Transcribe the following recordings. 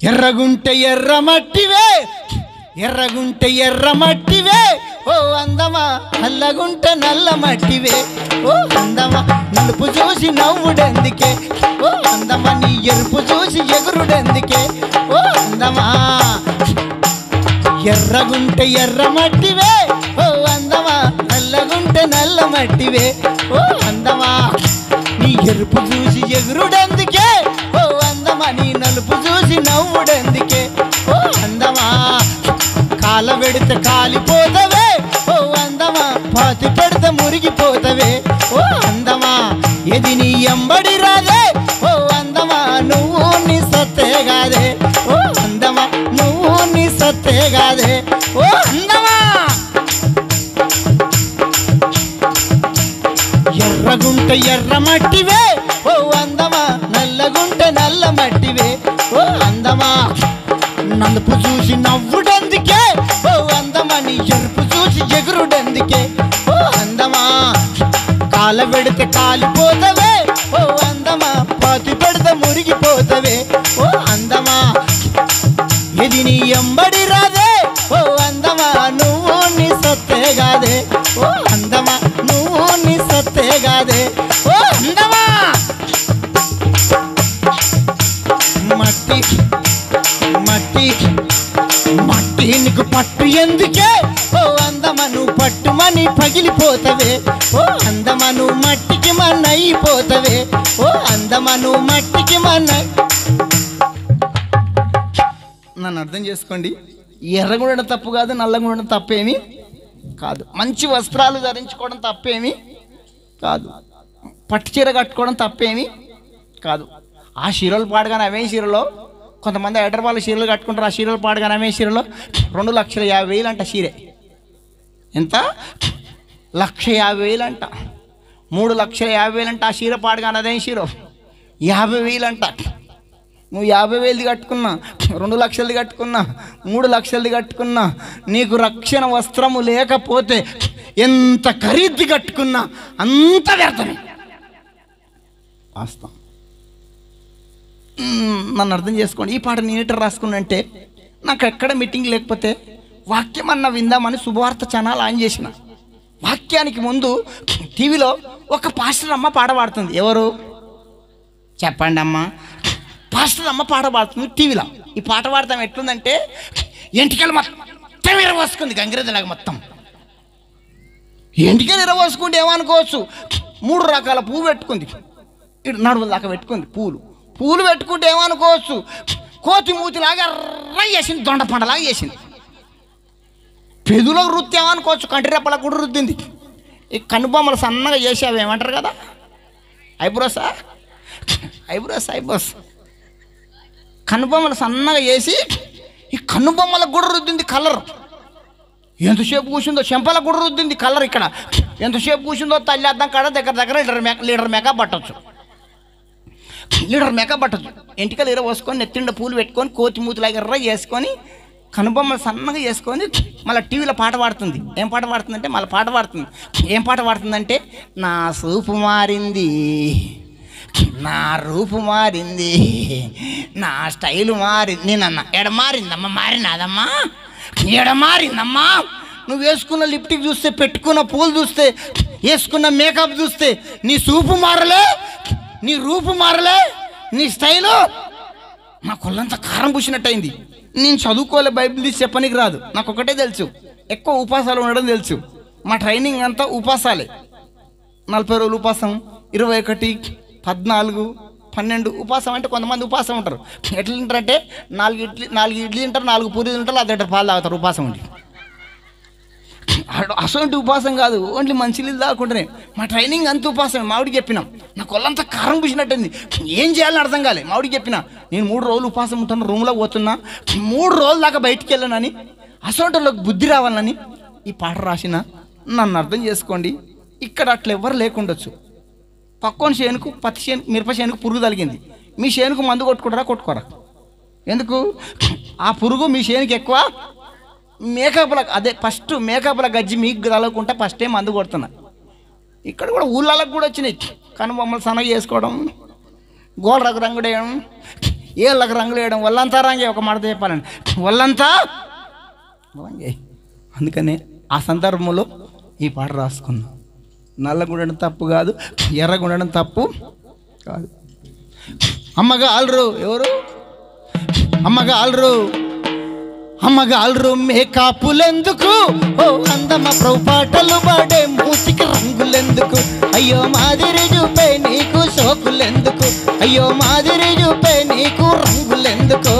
ఎర్రగుంటే ఎర్ర మట్టివే ఎర్రగుంటే ఎర్ర మట్టివే ఓ అందమా నల్లగుంటే నల్ల మట్టివే ఓ అందమా నలుపు చూసి నవ్వుడెందుకే ఓ అందమా నీ ఎరుపు చూసి ఎగురుడెందుకే ఓ అందమా ఎర్రగుంటే ఎర్ర మట్టివే ఓ అందమా నల్లగుంటే నల్ల మట్టివే ఓ అందమా నీ ఎరుపు చూసి ఎగురుడెందుకే ఓ అందమా నీ నలుపు చూసి నవ్వుడెందుకే ఓ అందమా కాల పెడితే కాలిపోతవే ఓ అందమా పాతి పెడితే మురిగిపోతవే ఓ అందమా ఇది నీ ఎంబడి రాదే ఓ అందమా నువ్వు నీ సత్తే కాదే ఓ అందమా నువ్వు నీ సత్తే కాదే ఓ అందమా ఎర్రగుంట ఎర్ర మట్టివే ఓ అందమా నల్లగుంట నల్ల మట్టివే ఓ అందమా నలుపు చూసి నవ్వుడందుకే ఓ అందమా నీ ఎరుపు చూసి ఎగురుడందుకే ఓ అందమా కాల పెడితే కాలిపోతవే ఓ అందమా పాతి పెడితే మురిగిపోతవే ఓ అందమా ఇది నీ ఎంబడి రాదే ఓ అందమా నువ్వు నీ సత్తే కాదే ఓ అందమా నువ్వు నీ సత్తే కాదే ఓ అందమా మట్టి మట్టి మట్టి నీకు పట్టు ఎందుకే ఓ అందమా నువ్వు పట్టుమని పగిలిపోతవే ఓ అందమా నువ్వు మట్టికి మన అయిపోతవే ఓ అందమా నువ్వు మట్టికి మన నన్ను అర్థం చేసుకోండి ఎర్రగా ఉండడం తప్పు కాదు నల్లగా ఉండడం తప్పేమి కాదు మంచి వస్త్రాలు ధరించుకోవడం తప్పేమి కాదు పట్టు చీర కట్టుకోవడం తప్పేమి కాదు ఆ చీరలు పాడగానే అవే చీరలో కొంతమంది హైదరాబాద్ చీరలు కట్టుకుంటారు ఆ చీరలు పాడగానే అవే చీరలో రెండు లక్షల యాభై వేలు అంట చీరే ఎంత లక్ష యాభై వేలు అంట మూడు లక్షల యాభై వేలు అంట ఆ చీర పాడగానే అదే చీర యాభై వేలు అంట నువ్వు యాభై వేలది కట్టుకున్నా రెండు లక్షలది కట్టుకున్నా మూడు లక్షలది కట్టుకున్నా నీకు రక్షణ వస్త్రము లేకపోతే ఎంత ఖరీదు కట్టుకున్నా అంత వ్యర్థమే వాస్తవం మ్మ్, నన్ను అర్థం చేసుకోండి ఈ పాట నేను రాసుకున్నంటే నాకు ఎక్కడ మీటింగ్ లేకపోతే వాక్యం అన్న విందామని శుభవార్త ఛానల్ ఆన్ చేసిన వాక్యానికి ముందు టీవీలో ఒక పాస్టర్ అమ్మ పాట పాడుతుంది ఎవరు చెప్పండి అమ్మా పాస్టర్ అమ్మ పాట పాడుతుంది టీవీలో ఈ పాట పాడతాం ఎట్లుందంటే ఎంటికలు మొత్తం ఇరవోసుకుంది గంగిరెద్దులాగా మొత్తం ఎంటికలు ఇరవోసుకుంటే ఏమనుకోవచ్చు మూడు రకాల పువ్వు పెట్టుకుంది ఇటు నడువుల దాకా పెట్టుకుంది పూలు పూలు పెట్టుకుంటే ఏమనుకోవచ్చు కోతి మూతిలాగా ఎర్ర చేసింది దొండ పండలాగా చేసింది పెదులకు వృత్తి ఏమనుకోవచ్చు కంటి రెప్పలకు కూడా రుద్దింది ఈ కనుబొమ్మలు సన్నగా చేసి అవి ఏమంటారు కదా ఐబ్రోసా ఐబ్రోస్ ఐబ్రోస్ కనుబొమ్మలు సన్నగా చేసి ఈ కనుబొమ్మలకు కూడా రుద్దింది కలర్ ఎంతసేపు కూర్చుందో చెంపలకు కూడా రుద్దింది కలర్ ఇక్కడ ఎంతసేపు కూర్చుందో తల్లి అద్దం కాడ దగ్గర దగ్గర లీటర్ మేక లీటర్ మేకప్ పట్టొచ్చు లీటర్ మేకప్ పట్టొచ్చు ఎంటికలు ఇర పోసుకొని నెత్తిండ పూలు పెట్టుకొని కోతి మూతులాగా ఎర్ర చేసుకొని కనుబొమ్మలు సన్నగా చేసుకొని మళ్ళీ టీవీలో పాట పాడుతుంది ఏం పాట పాడుతుందంటే మళ్ళీ పాట పాడుతుంది ఏం పాట పాడుతుందంటే నా సూపు మారింది నా రూపు మారింది నా స్టైలు మారింది నేనన్నా ఎడ మారిందమ్మా మారినాదమ్మా ఎడ మారిందమ్మా నువ్వు వేసుకున్న లిప్టిక్ చూస్తే పెట్టుకున్న పూలు చూస్తే వేసుకున్న మేకప్ చూస్తే నీ సూపు మారలే నీ రూపు మారలే నీ స్టైలు నా కొల్లంతా కారం పూసినట్టయింది నేను చదువుకోలే బైబిల్ తీసి చెప్పనికి రాదు నాకు ఒకటే తెలుసు ఎక్కువ ఉపాసాలు ఉండడం తెలుసు మా ట్రైనింగ్ అంతా ఉపాసాలే నలభై రోజులు ఉపాసం ఇరవై ఒకటి పద్నాలుగు పన్నెండు ఉపాసం అంటే కొంతమంది ఉపాసం ఉంటారు ఎట్లా తింటారంటే నాలుగు ఇడ్లీ నాలుగు ఇడ్లీ తింటారు నాలుగు పూరి తింటారు అర్ధ లీటర్ పాలు తాగుతారు ఉపాసం ఉండి అటు అసలు ఉపాసం కాదు ఓన్లీ మంచి నీళ్ళు తాగుకుంటేనే మా ట్రైనింగ్ అంత ఉపాసం మావిడికి చెప్పినాం నా కొల్లంతా కారం పూసినట్టుంది ఏం చేయాలని అర్థం కాలే మావిడికి చెప్పిన నేను మూడు రోజులు ఉపాసం ఉంటాను రూమ్లో పోతున్నా మూడు రోజుల దాకా బయటికి వెళ్ళానని అసోంటోళ్ళకి బుద్ధి రావాలని ఈ పాట రాసిన నన్ను అర్థం చేసుకోండి ఇక్కడ అట్లా ఎవరు లేకుండొచ్చు పక్కన చేనుకు పత్తి చేను మిరప చేనుకు పురుగు తగిలింది మీ చేనుకు మందు కొట్టుకుంటారా కొట్టుకోరా ఎందుకు ఆ పురుగు మీ చేనుకి ఎక్కువ మేకప్ల అదే ఫస్ట్ మేకప్ల గజ్జి మీకు తగలకుంటే ఫస్ట్ టైం మందు కొడుతున్నా ఇక్కడ కూడా ఊళ్ళకి కూడా వచ్చినాయి కానీ మమ్మల్ని సనగ చేసుకోవడం గోడ రంగు రంగుడేయడం ఏళ్ళకి రంగులు వేయడం వల్లంతా రంగే ఒక మాట చెప్పాలండి వల్లంతా రంగే అందుకనే ఆ సందర్భంలో ఈ పాట రాసుకున్నా నల్లగా ఉండడం తప్పు కాదు ఎర్రగా ఉండడం తప్పు కాదు అమ్మగా ఆలరు ఎవరు అమ్మగా ఆలరు అమ్మగా ఆలరు మేకాపులెందుకు ఓ అందమ్మ ప్రభు పాటలు పాడే మూతికి రంగులెందుకు అయ్యో మాదిరి చూపే నీకు సోకులెందుకు అయ్యో మాదిరి చూపే నీకు రంగులెందుకు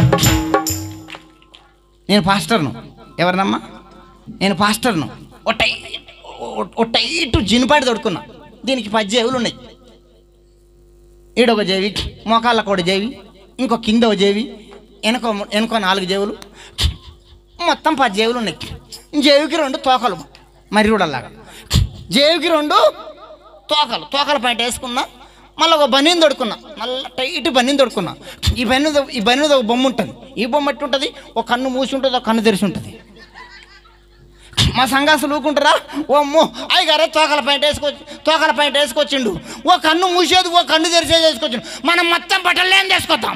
నేను పాస్టర్ను ఎవరినమ్మా నేను పాస్టర్ను ఓ టైట్ ఓ టైట్ జినుపాటి తొడుకున్నా దీనికి పది జేవులు ఉన్నాయి ఈడొక జేవి మోకాళ్ళకు ఒక జేవి ఇంకో కింద ఒక జేవి వెనక వెనక నాలుగు జేవులు మొత్తం పది జేవులు ఉన్నాయి జేవికి రెండు తోకలు మరి చూడలాగా జేవికి రెండు తోకలు తోకల పైన వేసుకున్నా మళ్ళీ ఒక బనీని తొడుకున్నా మళ్ళీ టైట్ బనీని తొడుకున్నా ఈ బని ఈ బని ఒక బొమ్మ ఉంటుంది ఈ బొమ్మ ఎట్టు ఉంటుంది ఒక కన్ను మూసి ఉంటుంది ఒక కన్ను తెరిచి ఉంటుంది మా సంఘాసులు ఊకుంటారా ఓ అమ్మో అయ్యగారే తోకల పైన వేసుకొచ్చి తోకల పైన వేసుకొచ్చిండు ఓ కన్ను మూసేది ఓ కన్ను తెరిచేది వేసుకొచ్చిండు మనం మొత్తం బట్టలు ఏం చేసుకొద్దాం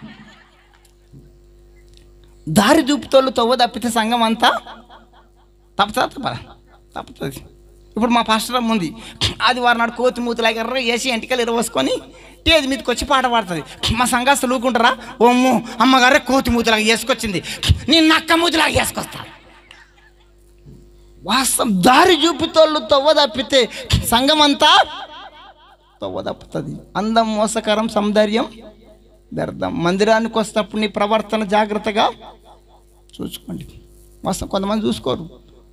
దారి చూపుతోళ్ళు తవ్వ తప్పితే సంఘం అంతా తప్పుతా తప్పదా తప్పుతుంది ఇప్పుడు మా పాస్టర్ అమ్మ ఉంది అది వారి నాడు కోతి మూతులాగా ఎర్ర వేసి ఎంటికలు ఇరవసుకొని టేది మీదకి వచ్చి పాట పాడుతుంది మా సంఘాస్తులు ఊకుంటారా ఓ అమ్మో అమ్మగారే కోతి మూతులాగా వేసుకొచ్చింది నేను నక్క మూతులాగా వేసుకొస్తా వాస్తవం దారి చూపుతోళ్ళు తవ్వ తప్పితే సంఘం అంతా తవ్వ తప్పుతుంది అందం మోసకరం సౌందర్యం వ్యర్థం మందిరానికి వస్తేప్పుడు నీ ప్రవర్తన జాగ్రత్తగా చూసుకోండి వాస్తవం కొంతమంది చూసుకోరు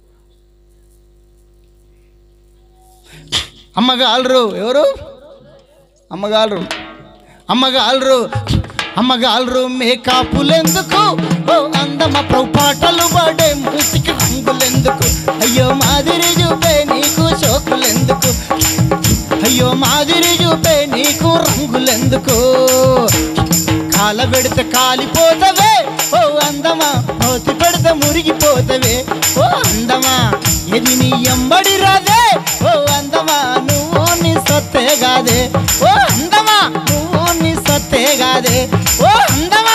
అమ్మగాలరు ఎవరు అమ్మగాలరు అమ్మగాలరు అమ్మగాలరు మేకాపులెందుకు ఓ అందమ ప్రభు పాటలు పాడే మూతికి రంగులెందుకు అయ్యో మాదిరి చూపే నీకు చోకులెందుకు అయ్యో మాదిరి చూపే నీకు రంగులెందుకు కాల పెడితే కాలిపోతవే ఓ అందమా పోతి పెడితే మురిగిపోతవే ఓ అందమా ఇది నీ ఎంబడి రాదే ఓ అందమా నువ్వు నీ సొత్తే కాదే ఓ అందమా నువ్వు నీ సొత్తే కాదే ఓ అందమా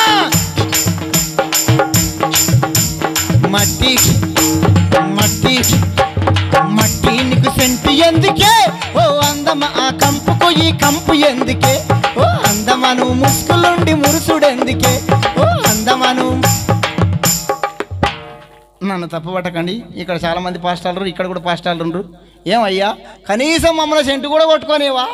మట్టి మట్టి మట్టి నీకు సెంటు ఎందుకే ఓ అందమ ఆ కంపుకు ఈ కంపు ఎందుకే ఓ అందమా నువ్వు ముసుకులుండి మురుసుడెందుకే ఓ అందమా నువ్వు నన్ను తప్పుపట్టకండి ఇక్కడ చాలా మంది పాస్టాలు ఇక్కడ కూడా పాస్టాలు ఉండరు ఏమయ్యా కనీసం మమ్మల్ని సెంటు కూడా కొట్టుకోనేవా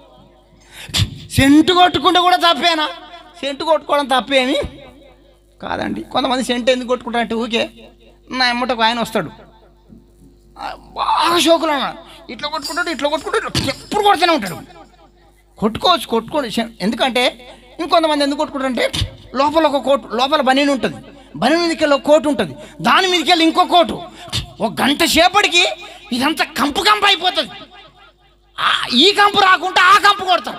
సెంటు కొట్టుకుంటే కూడా తప్పేనా సెంటు కొట్టుకోవడం తప్పేమి కాదండి కొంతమంది సెంటు ఎందుకు కొట్టుకుంటారంటే ఊకే నా ఎమ్మట ఒక ఆయన వస్తాడు ఆ, బాగా షోకులు అన్నాడు ఇట్లా కొట్టుకుంటాడు ఇట్లా కొట్టుకుంటాడు ఎప్పుడు కొడుతూనే ఉంటాడు కొట్టుకోవచ్చు కొట్టుకోండి శ- ఎందుకంటే ఇంకొంతమంది ఎందుకు కొట్టుకుంటారంటే లోపల ఒక కోటు లోపల బనీన్ ఉంటుంది బనీన్ మీదకి వెళ్ళి ఒక కోటు ఉంటుంది దాని మీదకి వెళ్ళి ఇంకో కోటు ఒక గంట సేపటికి ఇదంతా కంపు కంపు అయిపోతుంది ఆ- ఈ కంపు రాకుండా ఆ కంపు కొడతారు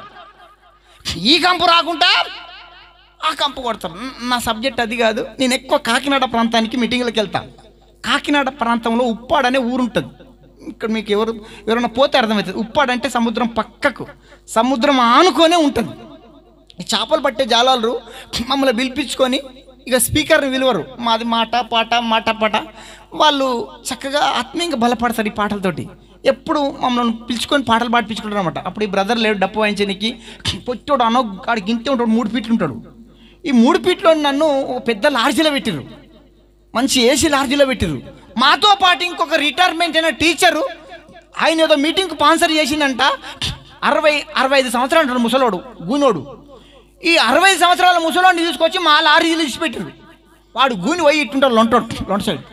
ఈ కంపు రాకుండా ఆ కంపు కొడతారు న- నా సబ్జెక్ట్ అది కాదు నేను ఎక్కువ కాకినాడ ప్రాంతానికి మీటింగ్లకు వెళ్తాను కాకినాడ ప్రాంతంలో ఉప్పాడు అనే ఊరు ఉంటుంది ఇక్కడ మీకు ఎవరు ఎవరైనా పోతే అర్థమవుతుంది ఉప్పాడు అంటే సముద్రం పక్కకు సముద్రం ఆనుకొనే ఉంటుంది ఈ చేపలు పట్టే జాలాలు మమ్మల్ని పిలిపించుకొని ఇక స్పీకర్ని విలువరు మాది మాట పాట మాట పాట వాళ్ళు చక్కగా ఆత్మీయంగా బలపడతారు ఈ పాటలతోటి ఎప్పుడు మమ్మల్ని పిలుచుకొని పాటలు పాడిపించుకుంటారు అనమాట అప్పుడు ఈ బ్రదర్ లేడు డప్పు వాయించడానికి పొట్టోడు అనో ఆడికి గింతే ఉంటాడు మూడు ఫీట్లు ఉంటాడు ఈ మూడు ఫీట్లో నన్ను ఒక పెద్ద లాడ్జిలో పెట్టిర్రు మంచి ఏసీ లాడ్జిలో పెట్టిర్రు మాతో పాటు ఇంకొక రిటైర్మెంట్ అయిన టీచరు ఆయన ఏదో మీటింగ్కి స్పాన్సర్ చేసిందంట అరవై అరవై ఐదు సంవత్సరాలు అంటాడు ముసలోడు గూనోడు ఈ అరవై ఐదు సంవత్సరాల ముసలోడిని తీసుకొచ్చి మా లారీలు ఇచ్చిపెట్టారు వాడు గూని పోయి ఇట్టుంటాడు లొంటాడు లొంట సైడ్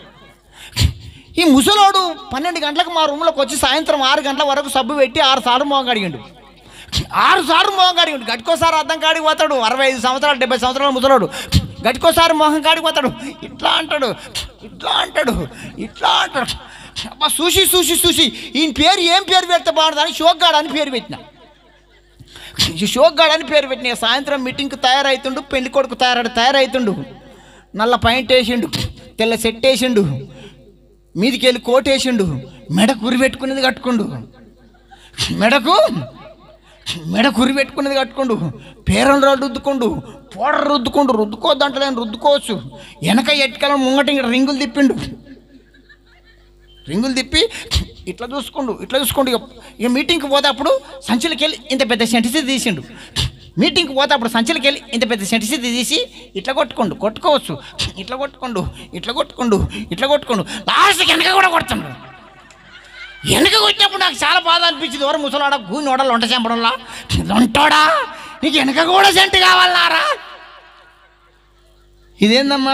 ఈ ముసలోడు పన్నెండు గంటలకు మా రూమ్లోకి వచ్చి సాయంత్రం ఆరు గంటల వరకు సబ్బు పెట్టి ఆరు సార్లు మోగం అడిగిండు ఆరు సార్లు మోహం కాడిగిండు గట్టుకోసారి అద్దం కాడికి పోతాడు అరవై ఐదు సంవత్సరాలు డెబ్బై సంవత్సరాల ముసలోడు గట్టుకోసారి మోహం కాడికి పోతాడు ఇట్లా అంటాడు ఇట్లా అంటాడు ఇట్లా అంటాడు అబ్బా చూసి చూసి చూసి ఈయన పేరు ఏం పేరు పెడితే బాగుంటుందని షోక్గాడ్ అని పేరు పెట్టిన ఈ షోక్గాడ్ అని పేరు పెట్టిన సాయంత్రం మీటింగ్కి తయారవుతుండు పెళ్లి కొడుకు తయారడు తయారవుతుండు నల్ల పాయింట్ వేసిండు తెల్ల సెట్ వేసిండు మీదికి వెళ్ళి కోట్ వేసిండు మెడ కురి పెట్టుకునేది కట్టుకుండు మెడకు మెడ కురి పెట్టుకునేది కట్టుకోండు పేరం రుద్దుకోండు పౌడర్ రుద్దుకోండు రుద్దుకోవద్దు అంటలేను రుద్దుకోవచ్చు వెనక ఎట్టుకెళ్ళ ముంగట ఇంకా రింగులు తిప్పిండు రింగులు తిప్పి ఇట్లా చూసుకోండు ఇట్లా చూసుకోండు ఇక ఇక మీటింగ్కి పోతే అప్పుడు సంచులకి వెళ్ళి ఇంత పెద్ద సెంటిసి తీసిండు మీటింగ్కి పోతే అప్పుడు సంచులకి వెళ్ళి ఇంత పెద్ద సెంటిసి తీసి ఇట్లా కొట్టుకోండు కొట్టుకోవచ్చు ఇట్లా కొట్టుకోండు ఇట్లా కొట్టుకోండు ఇట్లా కొట్టుకోండు లాస్ట్కి వెనక కూడా కొడుతుండు వెనక కొట్టినప్పుడు నాకు చాలా బాధ అనిపించింది ఎవరు ముసలాడ గూని నోడలు వంట చెంపడంలా వంటోడా నీకు వెనక కూడా సెంటు కావాలన్నారా ఇదేందమ్మా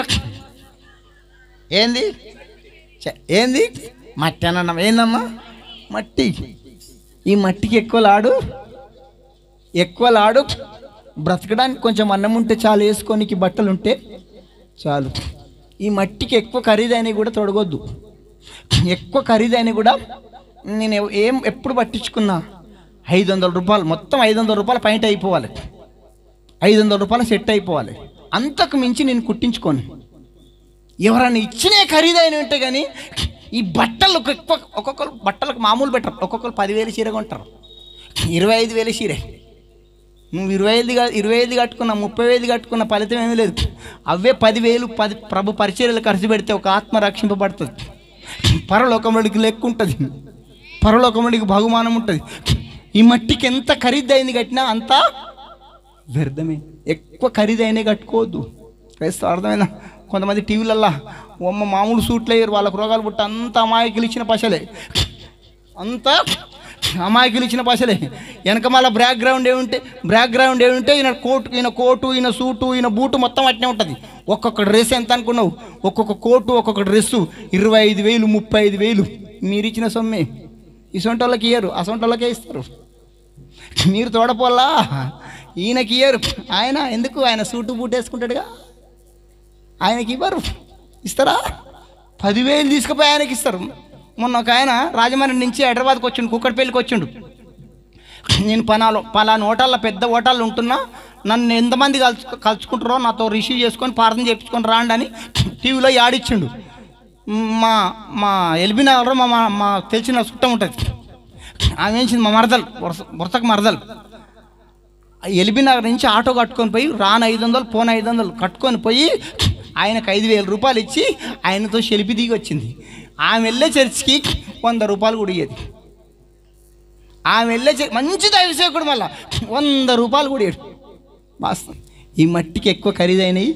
ఏంది చ- ఏంది మట్టి అన్న ఏందమ్మా మట్టి ఈ మట్టికి ఎక్కువ లాడు ఎక్కువ లాడు బ్రతకడానికి కొంచెం అన్నం ఉంటే చాలు వేసుకోనికి బట్టలు ఉంటే చాలు ఈ మట్టికి ఎక్కువ ఖరీదైనవి కూడా తొడగొద్దు ఎక్కువ ఖరీదైనవి కూడా నేను ఎవ- ఏం ఎప్పుడు పట్టించుకున్నా ఐదు వందల రూపాయలు మొత్తం ఐదు వందల రూపాయలు పైన అయిపోవాలి ఐదు వందల రూపాయలు సెట్ అయిపోవాలి అంతకు మించి నేను కుట్టించుకోను ఎవరైనా ఇచ్చినే ఖరీదైన ఉంటే కానీ ఈ బట్టలు ఒక- ఎక్కువ ఒక్కొక్కరు బట్టలకు మామూలు పెట్టరు ఒక్కొక్కరు పదివేలు చీర కొంటారు ఇరవై ఐదు వేలు చీరే నువ్వు ఇరవై ఐదు కా- ఇరవై ఐదు కట్టుకున్న ముప్పై వేలు కట్టుకున్న ఫలితం ఏమీ లేదు అవే పదివేలు పది ప్రభు పరిచర్యలు ఖర్చు పెడితే ఒక ఆత్మ రక్షింపబడుతుంది పరలోకముడికి లెక్క ఉంటుంది పరలోకముడికి బహుమానం ఉంటుంది ఈ మట్టికి ఎంత ఖరీదైంది కట్టినా అంత వ్యర్థమే ఎక్కువ ఖరీదైనవి కట్టుకోవద్దు క్రైస్తవ అర్థమైనా కొంతమంది టీవీలల్లా ఒమ్మ మామూలు సూట్లు వేయరు వాళ్ళకు రోగాలు పుట్టి అంత అమాయకులు ఇచ్చిన పశలే అంత అమాయకులు ఇచ్చిన పశలే వెనక మళ్ళీ బ్యాక్గ్రౌండ్ ఏముంటే బ్యాక్గ్రౌండ్ ఏముంటే ఈయన కోటు ఈయన కోటు ఈయన సూటు ఈయన బూటు మొత్తం అట్నే ఉంటుంది ఒక్కొక్క డ్రెస్ ఎంత అనుకున్నావు ఒక్కొక్క కోటు ఒక్కొక్క డ్రెస్సు ఇరవై ఐదు వేలు ముప్పై ఐదు వేలు మీరు ఇచ్చిన సొమ్మే ఇసొంటి వాళ్ళకి ఇయ్యరు అసొంటి వాళ్ళకే ఇస్తారు మీరు తోడపోల్లా ఈయనకి ఇయ్యరు ఆయన ఎందుకు ఆయన సూటు బూట్ వేసుకుంటాడుగా ఆయనకి ఇవ్వరు ఇస్తారా పదివేలు తీసుకుపోయి ఆయనకి ఇస్తారు మొన్న ఒక ఆయన రాజమండ్రి నుంచి హైదరాబాద్కి వచ్చిండు కుక్కడపల్లికి వచ్చిండు నేను పనాలో పలానా హోటల్లో పెద్ద హోటల్లో ఉంటున్నా నన్ను ఎంతమంది కలుసు కలుసుకుంటారో నాతో రిసీవ్ చేసుకొని ప్రార్థన చేయించుకొని రాండి అని టీవీలో యాడిచ్చిండు మా మా ఎల్బీ నగర్లో మా మా- మా తెలిసిన చుట్టం ఉంటుంది ఆమె ఏంచింది మా మరదలు వరుస వరుసకు మరదలు ఎల్బీ నగర్ నుంచి ఆటో కట్టుకొని పోయి రాను ఐదు వందలు పోను ఐదు వందలు కట్టుకొని పోయి ఆయనకు ఐదు వేల రూపాయలు ఇచ్చి ఆయనతో సెలిపి దిగి వచ్చింది ఆమె వెళ్ళే చర్చికి వంద రూపాయలు కూడా ఇయ్యేది ఆమె వెళ్ళే చర్చ్ మంచి దైవసేకుడు మళ్ళా వంద రూపాయలు కూడా ఇయ్యడు వాస్తవం ఈ మట్టికి ఎక్కువ ఖరీదైనవి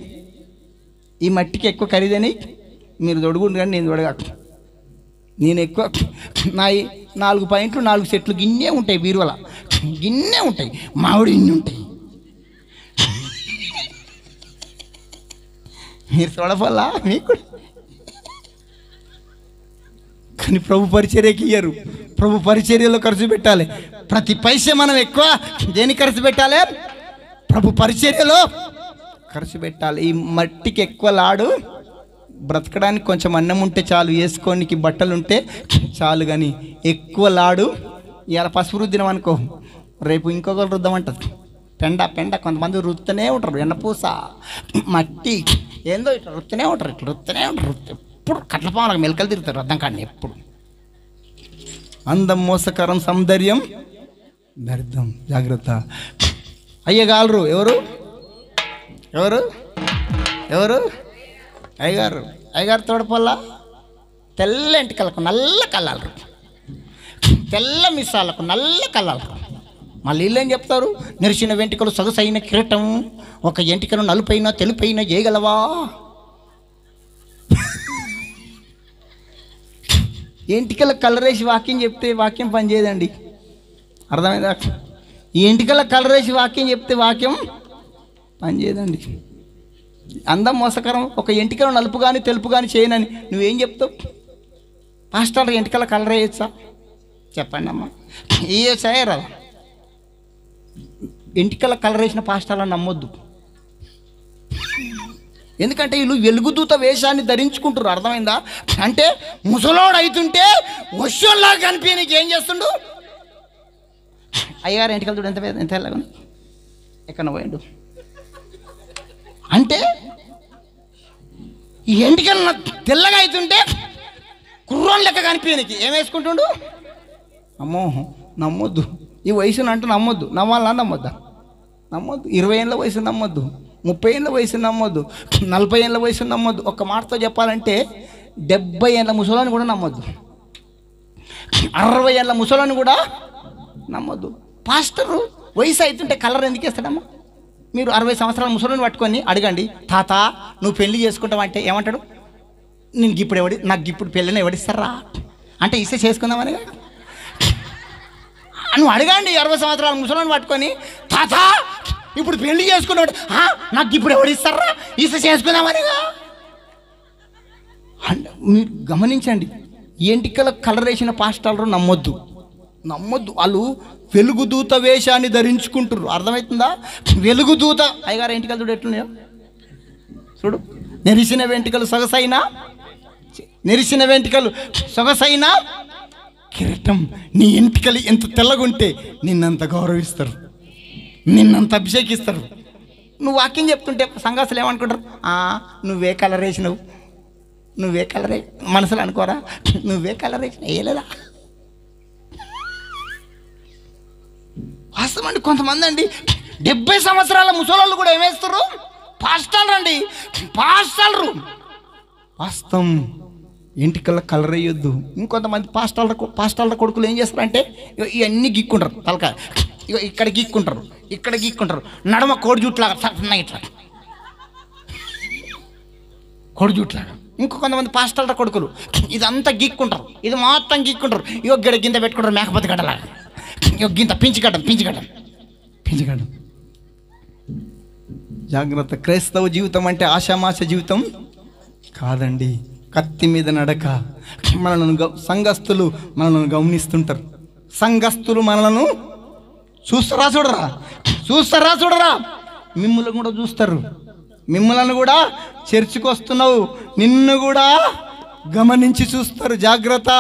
ఈ మట్టికి ఎక్కువ ఖరీదైనవి మీరు దొడుగుండు కానీ నేను దొడగాకు నేను ఎక్కువ నా ఈ నాలుగు పాయింట్లు నాలుగు సెట్లు గిన్నె ఉంటాయి బీరువల గిన్నె ఉంటాయి మామిడి ఇన్ని ఉంటాయి మీరు చూడవల్ల మీకు కూడా. కానీ ప్రభు పరిచర్యకి ఇయ్యరు ప్రభు పరిచర్యలో ఖర్చు పెట్టాలి ప్రతి పైసే మనం ఎక్కువ దేనికి ఖర్చు పెట్టాలి ప్రభు పరిచర్యలో ఖర్చు పెట్టాలి ఈ మట్టికి ఎక్కువ లాడు బ్రతకడానికి కొంచెం అన్నం ఉంటే చాలు వేసుకోనికి బట్టలు ఉంటే చాలు కానీ ఎక్కువ లాడు ఇవాళ పసుపు రుద్దినం అనుకో రేపు ఇంకొకరు రుద్దమంటది పెండ పెండ కొంతమంది రుత్తనే ఉంటారు ఎన్నపూస మట్టి ఏందో ఇట్లా రుత్తనే ఉంటారు ఇట్లా రుత్తనే ఉంటారు రుత్త- ఎప్పుడు కట్లపాములకు మెలకలు తిరుగుతారు అర్థం కానీ ఎప్పుడు అందం మోసకరం సౌందర్యం వ్యర్థం జాగ్రత్త అయ్యగాలరు ఎవరు ఎవరు ఎవరు అయ్యగారు అయ్యగారు తోడపల్లా తెల్ల ఎంటికలకు నల్ల కళ్ళాలరు తెల్ల మిసాలకు నల్ల కళ్ళాలరు మళ్ళీ వీళ్ళు ఏం చెప్తారు నెరిసిన వెంట్రుకలు సొగసైన కిరీటం ఒక ఎంటికను నలుపైన తెలుపైన చేయగలవా ఎంటికల కలరేసి వాక్యం చెప్తే వాక్యం పనిచేయదండి అర్థమైందా ఈ ఎంటికల కలరేసి వాక్యం చెప్తే వాక్యం పనిచేయదండి అందం మోసకరం ఒక ఎంటికలు నలుపు కానీ తెలుపు కానీ చేయనని నువ్వేం చెప్తావు పాస్టర్ ఎంటికల కలర్ వేయచ్చా చెప్పండి అమ్మా ఏ చేయరా ఎంటికల కలర్ వేసిన పాస్టర్లను నమ్మొద్దు ఎందుకంటే వీళ్ళు వెలుగుదూత వేషాన్ని ధరించుకుంటారు అర్థమైందా అంటే ముసలోడు అవుతుంటే వర్షంలా కనిపి నీకు ఏం చేస్తుండు అయ్యగారు ఎంటికలు చూడు ఎంత పెద్ద- ఎంత ఎలాగ ఎక్కడ పోయిండు అంటే ఈ ఎంటికలు నాకు తెల్లగా అవుతుంటే కుర్రోన్ లెక్క కనిపించనికి ఏం వేసుకుంటుండు అమ్మో నమ్మొద్దు ఈ వయసును అంటూ నమ్మొద్దు నమ్మాలన్నా నమ్మొద్దా నమ్మొద్దు ఇరవై ఏళ్ళ వయసు నమ్మొద్దు ముప్పై ఏళ్ళ వయసు నమ్మొద్దు నలభై ఏళ్ళ వయసు నమ్మొద్దు ఒక్క మాటతో చెప్పాలంటే డెబ్బై ఏళ్ళ ముసలోని కూడా నమ్మొద్దు అరవై ఏళ్ళ ముసలోని కూడా నమ్మొద్దు పాస్టరు వయసు అవుతుంటే కలర్ ఎందుకు వేస్తాడమ్మా మీరు అరవై సంవత్సరాల ముసలిని పట్టుకొని అడగండి తాత నువ్వు పెళ్లి చేసుకుంటావు అంటే ఏమంటాడు నేను ఇప్పుడు ఎవడి నాకు ఇప్పుడు పెళ్ళిని ఎవడిస్తారా అంటే ఇస్తే చేసుకుందామని నువ్వు అడగండి అరవై సంవత్సరాల ముసలిని పట్టుకొని తాత ఇప్పుడు పెళ్లి చేసుకున్నాడు "ఆ, నాకు ఇప్పుడు ఎవడిస్తారా ఇస్తే చేసుకుందామనిగా అంటే మీరు గమనించండి ఎంటికల కలర్ వేసిన పాస్టాలరు నమ్మొద్దు నమ్మొద్దు వాళ్ళు వెలుగుదూత వేషాన్ని ధరించుకుంటారు అర్థమవుతుందా వెలుగుదూత అయ్యగారు ఎంటికలు చూడు ఎట్లున్నాయో చూడు నెరిసిన వెంట్రుకలు సొగసైన నెరిసిన వెంట్రుకలు సొగసైన కిరీటం నీ ఎంటికలు ఎంత తెల్లగుంటే నిన్నంత గౌరవిస్తారు నిన్నంత అభిషేకిస్తారు నువ్వు వాక్యం చెప్తుంటే సంఘాసులు ఏమనుకుంటారు "ఆ, నువ్వే కలర్ వేసినావు నువ్వే కలర్ మనసులో అనుకోరా నువ్వే కలర్ వేసిన వేయలేదా వాస్తవం అండి కొంతమంది అండి డెబ్బై సంవత్సరాల ముసలోళ్ళు కూడా ఏమేస్తారు పాస్టాలు రండి పాస్టాలరు వాస్తవం ఇంటికల్లా కలర్ వేయొద్దు ఇంకొంతమంది పాస్టాల పాస్టాల కొడుకులు ఏం చేస్తారంటే ఇగో ఇవన్నీ గీక్కుంటారు తలక ఇగో ఇక్కడ గీక్కుంటారు ఇక్కడ గీక్కుంటారు నడమ కోడి జుట్లాగా సన్నగా ఇట్లా కోడి జుట్లాగా ఇంకో కొంతమంది పాస్టాల కొడుకులు ఇదంతా గీక్కుంటారు ఇది మొత్తం గీక్కుంటారు ఇగో గిడ గింత పెట్టుకుంటారు మేకపోతే గడ్డలాగా ఇగో గింత పించిగడ్డం పించిగడ్డం పించిగడ్డం జాగ్రత్త క్రైస్తవ జీవితం అంటే ఆషామాష జీవితం కాదండి కత్తి మీద నడక మనలను గ- సంఘస్థులు మనలను గమనిస్తుంటారు సంఘస్థులు మనలను చూస్తారా చూడరా చూస్తారా చూడరా మిమ్మల్ని కూడా చూస్తారు మిమ్మల్ని కూడా చర్చికి వస్తున్నావు నిన్ను కూడా గమనించి చూస్తారు జాగ్రత్త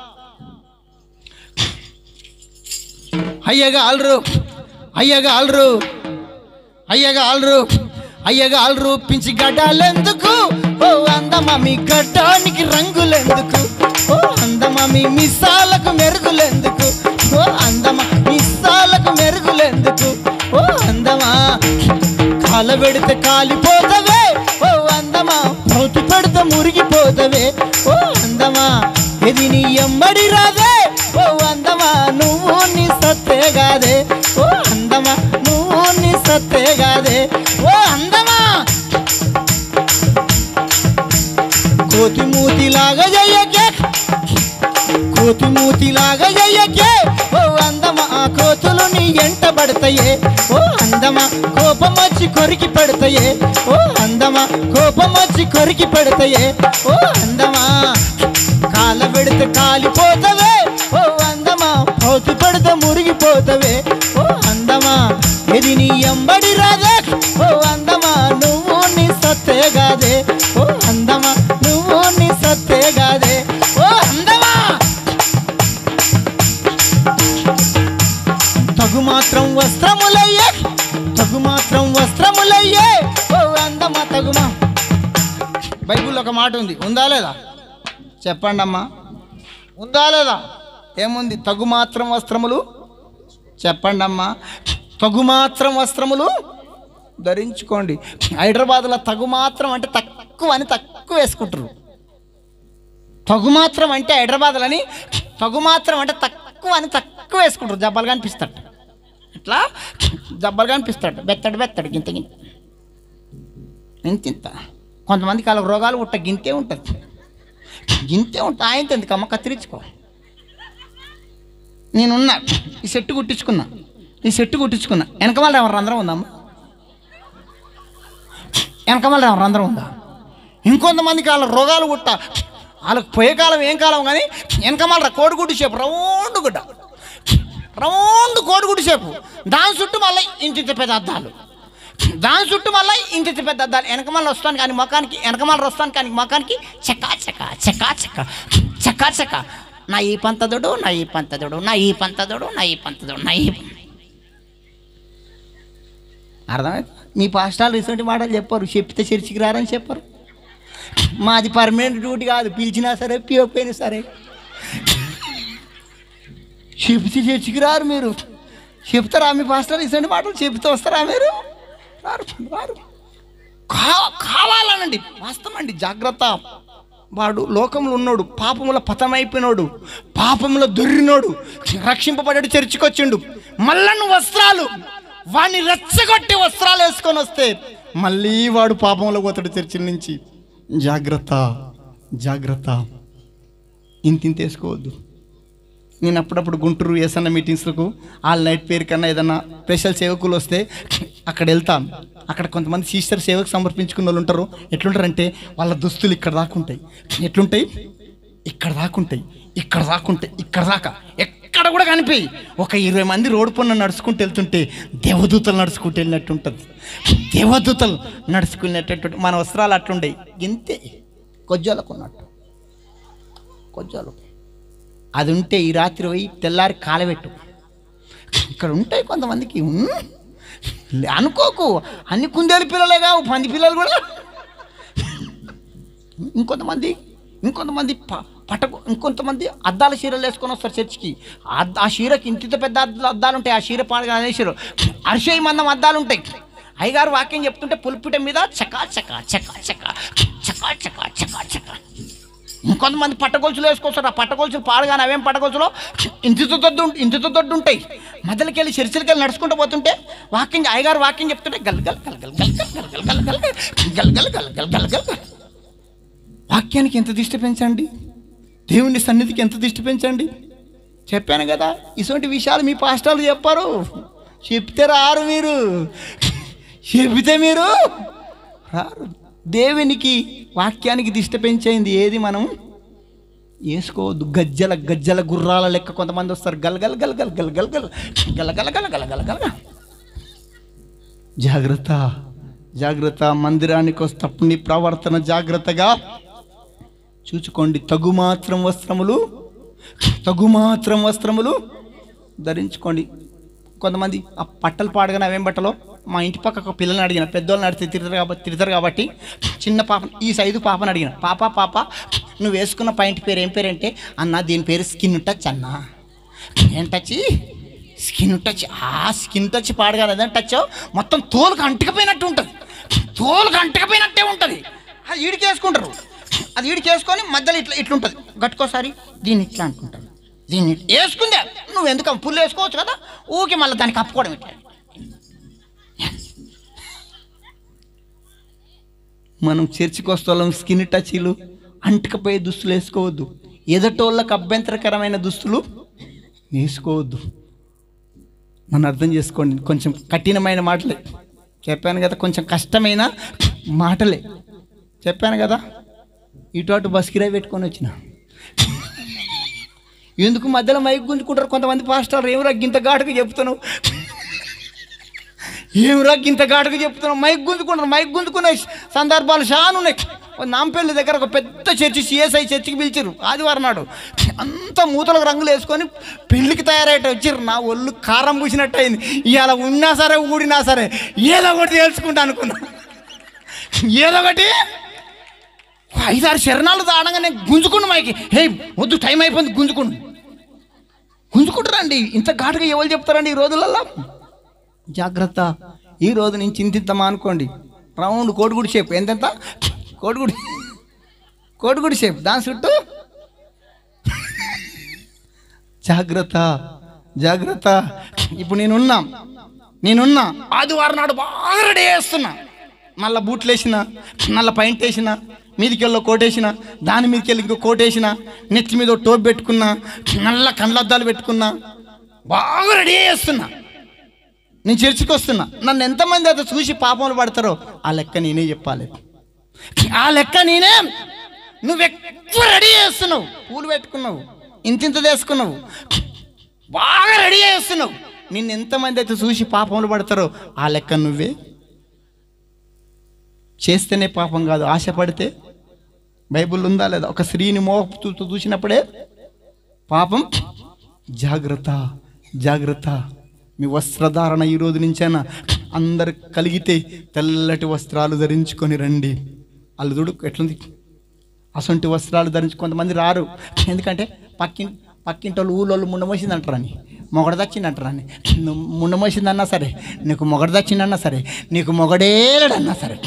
అయ్యగా ఆల్రు అయ్యగా ఆల్రు అయ్యగా ఆల్రు అయ్యగా ఆల్రు పించి గడ్డాలెందుకు ఓ అందమా మీ గడ్డానికి రంగులెందుకు ఓ అందమా మీ మిస్సాలకు మెరుగులెందుకు ఓ అందమా మిస్సాలకు మెరుగులెందుకు ఓ అందమా కాల పెడితే కాలిపోతవే ఓ అందమా మౌతి పెడితే మురిగిపోతవే ఓ అందమా ఇది నీ ఎమ్మడి రాదే ఓ అందమా నువ్వు నీ సత్తే గాదే ఓ అందమా నువ్వు నీ సత్తే గాదే ఓ అందమా కోతి మూతిలాగా జయ్యకే కోతి మూతిలాగా జయ్యకే ఓ అందమా ఆ కోతులు నీ ఎంట పడతాయే ఓ అందమా కోపం వచ్చి కొరికి పెడతాయే ఓ అందమా కోపం వచ్చి కొరికి పెడతాయే ఓ అందమా కాల పెడితే కాలిపోతవే ఓ అందమా పౌతి పెడితే మురిగిపోతవే ఓ అందమా ఇది నీ ఎంబడి రాదే ఓ అందమా నువ్వు నీ సత్తే గాదే ఓ అందమా నువ్వు నీ సత్తే గాదే ఓ అందమా తగు మాత్రం వస్త్రములయ్యే తగు మాత్రం వస్త్రములయ్యే ఓ అందమా తగుమా బైబిల్లో ఒక మాట ఉంది ఉందా లేదా చెప్పండి అమ్మా ఉందా లేదా ఏముంది తగు మాత్రం వస్త్రములు చెప్పండి అమ్మా తగు మాత్రం వస్త్రములు ధరించుకోండి హైదరాబాద్లో తగు మాత్రం అంటే తక్కువ అని తక్కువ వేసుకుంటారు తగు మాత్రం అంటే హైదరాబాద్లని తగు మాత్రం అంటే తక్కువ అని తక్కువ వేసుకుంటారు జబ్బలు కనిపిస్తాడు ఇట్లా జబ్బలు కనిపిస్తాడు బెత్తడు బెత్తడు గింత గింత ఇంత ఇంత కొంతమందికి వాళ్ళ రోగాలు పుట్ట గింతే ఉంటుంది గింతే ఉంటా ఆయన ఎందుకు అమ్మ కత్తిరించుకో నేనున్నా ఈ సెట్టు కుట్టించుకున్నా ఈ సెట్టు కుట్టించుకున్నా వెనకమాల ఎవరు అందరం ఉందమ్మ వెనకమాల ఎవరు అందరం ఉందా ఇంకొంతమందికి వాళ్ళ రోగాలు పుట్ట వాళ్ళకి పోయే కాలం ఏం కాలం కానీ వెనకమాల కోడిగుడ్డు షేపు రౌండ్ గుడ్డ రౌండ్ కోడిగుడ్డు షేపు దాని చుట్టూ మళ్ళీ ఇంటి పెద్ద అద్దాలు దాని చుట్టూ మళ్ళీ ఇంటి పెద్ద అద్దాలు వెనకమాల వస్తాను కానీ మొఖానికి వెనకమాల వస్తాను కానీ మొఖానికి చకా చకా చకా చకా చకా చకా నా ఈ పంతదుడు నా ఈ పంతదుడు నా ఈ పంతదుడు నా ఈ పంతదుడు నా ఈ అర్థమైంది మీ పాస్టాలు ఇటువంటి మాటలు చెప్పారు చెప్తే చర్చికి రారని చెప్పారు మాది పర్మనెంట్ డ్యూటీ కాదు పిలిచినా సరే పియకపోయినా సరే చెప్తే చర్చికి రారు మీరు చెప్తారా మీ పాస్టర్ ఇసండి మాటలు చెప్తూ వస్తారా మీరు రారు రారు కా కావాలనండి వాస్తవండి జాగ్రత్త వాడు లోకంలో ఉన్నాడు పాపముల పతమైపోయినోడు పాపముల దొర్రినోడు రక్షింపబడ్డాడు చర్చికొచ్చిండు మల్లను వస్త్రాలు వాడిని రెచ్చగొట్టి వస్త్రాలు వేసుకొని వస్తే మళ్ళీ వాడు పాపంలో పోతాడు చర్చిల నుంచి జాగ్రత్త జాగ్రత్త ఇంతింత వేసుకోవద్దు నేను అప్పుడప్పుడు గుంటూరు ఏసన్న మీటింగ్స్లకు ఆల్ నైట్ పేరు కన్నా ఏదన్నా స్పెషల్ సేవకులు వస్తే అక్కడ వెళ్తాం అక్కడ కొంతమంది సిస్టర్ సేవకు సమర్పించుకున్న వాళ్ళు ఉంటారు ఎట్లుంటారంటే వాళ్ళ దుస్తులు ఇక్కడ దాకుంటాయి ఎట్లుంటాయి ఇక్కడ దాకుంటాయి ఇక్కడ దాకుంటాయి ఇక్కడ దాకా ఎక్కడ కూడా కనిపించి ఒక ఇరవై మంది రోడ్డు పన్ను నడుచుకుంటూ వెళ్తుంటే దేవదూతలు నడుచుకుంటూ వెళ్ళినట్టు ఉంటుంది దేవదూతలు నడుచుకునేటట్టు మన వస్త్రాలు అట్లుండయి ఇంతే కొజ్జాలకు ఉన్నట్టు కొజ్జాలకు అది ఉంటే ఈ రాత్రి పోయి తెల్లారి కాలబెట్టు ఇక్కడ ఉంటాయి కొంతమందికి ఉమ్, అనుకోకు అన్ని కుందేలు పిల్లలే కావు పంది పిల్లలు కూడా ఇంకొంతమంది ఇంకొంతమంది ప- పటకు ఇంకొంతమంది అద్దాల చీరలు వేసుకొని వస్తారు చర్చికి ఆ అద్ద- ఆ చీరకి ఇంత పెద్ద అద్దాలు అద్దాలు ఉంటాయి ఆ చీర పాడగా అనేసారు అరిషేయి మందం అద్దాలు ఉంటాయి అయ్యగారు వాక్యం చెప్తుంటే పులిపిట మీద చకా చకా చకా చకా చకా చకా చకా చకా ఇంకొంతమంది పట్టగొలుసులు వేసుకొస్తారు ఆ పట్టగొలుసులు పాడగానే అవేం పట్టగొలుసులో ఇంటితో దొడ్డు ఇంటితో దొడ్డు ఉంటాయి మధ్యలోకి వెళ్ళి చర్చలకి వెళ్ళి నడుచుకుంటూ పోతుంటే వాక్యం అయ్యగారు వాక్యం చెప్తుంటే గల్ గల్ గల్ గల్ గల్ గల్ గల్ గల్ గల్ గల్ గల్ గల్ గల్ గల్ గల్ గల్ వాక్యానికి ఎంత దిష్టి పెంచండి దేవుని సన్నిధికి ఎంత దిష్టి పెంచండి చెప్పాను కదా ఇటువంటి విషయాలు మీ పాస్టాలు చెప్పారు చెప్తే రారు మీరు చెబితే మీరు రారు దేవునికి వాక్యానికి దిష్టి పెంచేది ఏది మనం వేసుకోవద్దు గజ్జల గజ్జల గుర్రాల లెక్క కొంతమంది వస్తారు గల్ గల్ గల్ గల్ గల్ గల్ గల్ గల గల గల గల గల గల జాగ్రత్త జాగ్రత్త మందిరానికి వస్తప్పుడు నీ ప్రవర్తన జాగ్రత్తగా చూచుకోండి తగు మాత్రం వస్త్రములు తగు మాత్రం వస్త్రములు ధరించుకోండి కొంతమంది ఆ పట్టలు పాడగానే అవేం బట్టలో మా ఇంటి పక్క ఒక పిల్లల్ని అడిగిన పెద్దోళ్ళని అడిగితే తిడతారు కాబట్టి తిడతారు కాబట్టి చిన్న పాప ఈ సైజు పాపని అడిగిన పాప పాప నువ్వు వేసుకున్న పాయింట్ పేరు ఏం పేరు అంటే అన్న దీని పేరు స్కిన్ టచ్ అన్న ఏం టచ్ స్కిన్ టచ్ ఆ స్కిన్ టచ్ పాడగానే అదే టచ్ మొత్తం తోలుకు అంటుకపోయినట్టు ఉంటుంది తోలుకు అంటుకపోయినట్టే ఉంటుంది అది ఈడికి వేసుకుంటారు అది ఈడికి వేసుకొని మధ్యలో ఇట్లా ఇట్లుంటుంది గట్టుకోసారి దీన్ని ఇట్లా అనుకుంటారు దీన్ని ఇట్లా. వేసుకుందే నువ్వు ఎందుకు పుల్లు వేసుకోవచ్చు కదా ఊకి మళ్ళీ దానికి కప్పుకోవడం ఇట్లా మనం చర్చికి వస్తాం స్కిన్ టచ్లు అంటుకపోయే దుస్తులు వేసుకోవద్దు ఎదటోళ్ళకు అభ్యంతరకరమైన దుస్తులు వేసుకోవద్దు నన్ను అర్థం చేసుకోండి కొంచెం కఠినమైన మాటలే చెప్పాను కదా కొంచెం కష్టమైన మాటలే చెప్పాను కదా ఇటు అటు బస్ కిరాయి పెట్టుకొని వచ్చిన ఎందుకు మధ్యలో మైక్ గుంజుకుంటారు కొంతమంది పాస్టర్ ఏమిరా గింత ఘాటుగా చెప్తాను ఏమిరా గింత ఘాటుగా చెప్తున్నావు మైక్ గుంజుకుంటారు మైక్ గుంజుకునే సందర్భాలు చాలా ఉన్నాయి ఓ నాంపల్లి దగ్గర ఒక పెద్ద చర్చి సిఎస్ఐ చర్చికి పిలిచారు ఆదివారం నాడు అంత మూతలకు రంగులు వేసుకొని పెళ్లికి తయారైతే వచ్చారు నా ఒళ్ళు కారం పూసినట్టు అయింది ఇవాళ ఉన్నా సరే ఊడినా సరే ఏదో ఒకటి తెలుసుకుంటా అనుకున్నా ఏదో ఒకటి ఐదారు శరణాలు దాడంగానే గుంజుకుండు మైకి హే వద్దు టైం అయిపోయింది గుంజుకుండు గుంజుకుంటారండి ఇంత ఘాటుగా ఎవరు చెప్తారండి ఈ రోజులలో జాగ్రత్త ఈ రోజు నుంచి ఇంతిద్దామా అనుకోండి రౌండ్ కోడిగుడి షేప్ ఎంతెంత కోడిగుడి కోడిగుడి షేప్ దాని చుట్టూ జాగ్రత్త జాగ్రత్త ఇప్పుడు నేనున్నా నేనున్నా ఆదివారం నాడు బాగా రెడీ చేస్తున్నా నల్ల బూట్లు వేసిన నల్ల పైంట్ వేసిన మీదికెళ్ళో కోటేసిన దాని మీదకెళ్ళి ఇంకో కోటేసిన నెత్తి మీద ఓ టోప్ పెట్టుకున్నా నల్ల కళ్ళద్దాలు పెట్టుకున్నా బాగా రెడీ చేస్తున్నా నేను చర్చికి వస్తున్నా నన్ను ఎంతమంది అయితే చూసి పాపములు పడతారో ఆ లెక్క నేనే చెప్పాలి ఆ లెక్క నేనే నువ్వు ఎక్కువ రెడీ చేస్తున్నావు పూలు పెట్టుకున్నావు ఇంతింత తీసుకున్నావు బాగా రెడీ చేస్తున్నావు నిన్ను ఎంతమంది అయితే చూసి పాపములు పడతారో ఆ లెక్క నువ్వే చేస్తేనే పాపం కాదు ఆశపడితే బైబుల్ ఉందా లేదా ఒక స్త్రీని మోపుతూ చూసినప్పుడే పాపం జాగ్రత్త జాగ్రత్త మీ వస్త్రధారణ ఈ రోజు నుంచైనా అందరు కలిగితే తెల్లటి వస్త్రాలు ధరించుకొని రండి వాళ్ళు చూడు ఎట్లుంది అసొంటి వస్త్రాలు ధరించి కొంతమంది రారు ఎందుకంటే పక్కింటి పక్కింటి వాళ్ళు ఊళ్ళో ముండమోసింది అంటారని మొగడు దచ్చిందంటారా అని నువ్వు ముండ మోసిందన్నా సరే నీకు మొగడు దచ్చిందన్నా సరే నీకు మొగడే లేడన్నా సరే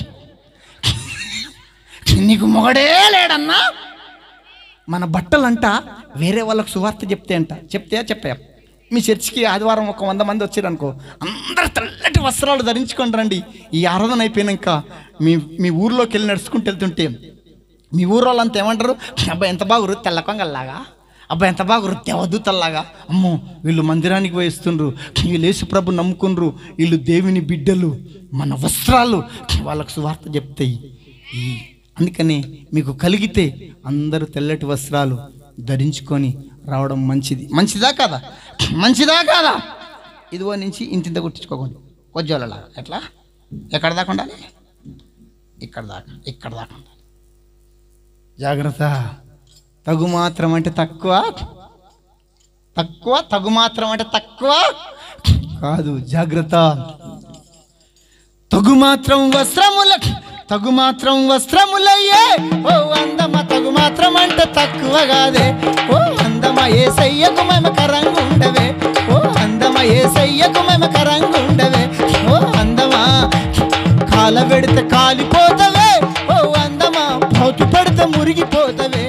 నీకు మొగడే లేడన్నా మన బట్టలంట వేరే వాళ్ళకు సువార్త చెప్తే అంట చెప్తే చెప్పా మీ చర్చికి ఆదివారం ఒక వంద మంది వచ్చారనుకో అందరు తెల్లటి వస్త్రాలు ధరించుకొని రండి ఈ ఆరాధన అయిపోయినాక మీ మీ ఊర్లోకి వెళ్ళి నడుచుకుంటూ వెళ్తుంటే మీ ఊరు వాళ్ళంతా ఏమంటారు అబ్బాయి ఎంత బాగురు తెల్ల కొంగల్లాగా అబ్బాయి ఎంత బాగురు దేవదూతల్లాగా అమ్మో వీళ్ళు మందిరానికి పోయిస్తుండ్రు వీళ్ళు యేసు ప్రభు నమ్ముకుండ్రు వీళ్ళు దేవుని బిడ్డలు మన వస్త్రాలు వాళ్ళకు సువార్త చెప్తాయి ఈ అందుకని మీకు కలిగితే అందరూ తెల్లటి వస్త్రాలు ధరించుకొని రావడం మంచిది మంచిదా కాదా మంచిదా కాదా ఇదిగో నుంచి ఇంటింత గుర్తించుకోకండి కొజ్జోళ్ళలాగా ఎట్లా ఎక్కడ దాకా ఉండాలి ఇక్కడ దాకా ఇక్కడ దాకా ఉండాలి జాగ్రత్త తగు మాత్రం అంటే తక్కువ తక్కువ తగు మాత్రం అంటే తక్కువ కాదు జాగ్రత్త తగు మాత్రం వస్త్రముల తగు మాత్రం వస్త్రములయ్యే ఓ అందమ తగు మాత్రం అంటే తక్కువ కాదే ఓ అందమ ఏ సయ్యకు మమకరంగా ఉండవే ఓ అందమ ఏ సయ్యకు మమకరంగా ఉండవే ఓ అందమా కాల పెడితే కాలిపోతవే ఓ అందమా పౌతు పెడితే మురిగిపోతవే